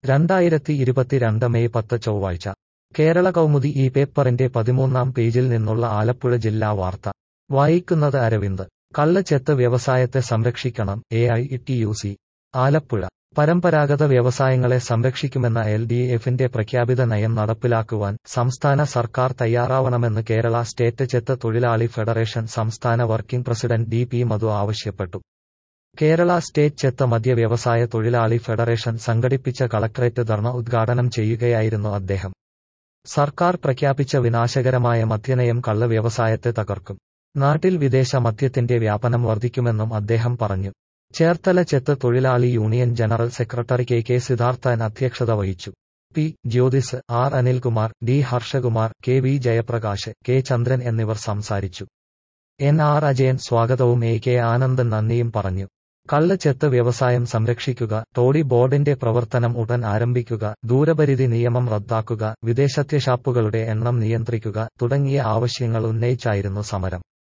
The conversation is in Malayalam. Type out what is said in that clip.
രണ്ടായിരത്തി ഇരുപത്തിരണ്ട് മെയ് പത്ത് ചൊവ്വാഴ്ച കേരള കൗമുദി ഈ പേപ്പറിന്റെ പതിമൂന്നാം പേജിൽ നിന്നുള്ള ആലപ്പുഴ ജില്ലാ വാർത്ത വായിക്കുന്നത് അരവിന്ദ് കള്ളച്ചെത്ത് വ്യവസായത്തെ സംരക്ഷിക്കണം A I T U C Alappuzha പരമ്പരാഗത വ്യവസായങ്ങളെ സംരക്ഷിക്കുമെന്ന എൽ ഡി എഫിന്റെ പ്രഖ്യാപിത നയം നടപ്പിലാക്കുവാൻ സംസ്ഥാന സർക്കാർ തയ്യാറാവണമെന്ന് കേരള സ്റ്റേറ്റ് ചെത്ത് തൊഴിലാളി ഫെഡറേഷൻ സംസ്ഥാന working president D P Madhu ആവശ്യപ്പെട്ടു കേരള സ്റ്റേറ്റ് ചെത്ത് മദ്യ വ്യവസായ തൊഴിലാളി ഫെഡറേഷൻ സംഘടിപ്പിച്ച കളക്ടറേറ്റ് ധർണ ഉദ്ഘാടനം ചെയ്യുകയായിരുന്നു അദ്ദേഹം സർക്കാർ പ്രഖ്യാപിച്ച വിനാശകരമായ മദ്യനയം കള്ള വ്യവസായത്തെ തകർക്കും നാട്ടിൽ വിദേശ മദ്യത്തിന്റെ വ്യാപനം വർദ്ധിക്കുമെന്നും അദ്ദേഹം പറഞ്ഞു ചേർത്തല ചെത്ത് തൊഴിലാളി union general secretary K K Siddharthan അധ്യക്ഷത വഹിച്ചു P Jyothis R Anilkumar D Harshakumar K V Jayaprakash K Chandran എന്നിവർ സംസാരിച്ചു എൻ ആർ അജയൻ സ്വാഗതവും എ കെ ആനന്ദൻ നന്ദിയും പറഞ്ഞു കള്ളച്ചെത്ത് വ്യവസായം സംരക്ഷിക്കുക ടോഡി ബോർഡിന്റെ പ്രവർത്തനം ഉടൻ ആരംഭിക്കുക ദൂരപരിധി നിയമം റദ്ദാക്കുക വിദേശത്തെ ഷാപ്പുകളുടെ എണ്ണം നിയന്ത്രിക്കുക തുടങ്ങിയ ആവശ്യങ്ങൾ ഉന്നയിച്ചായിരുന്നു സമരം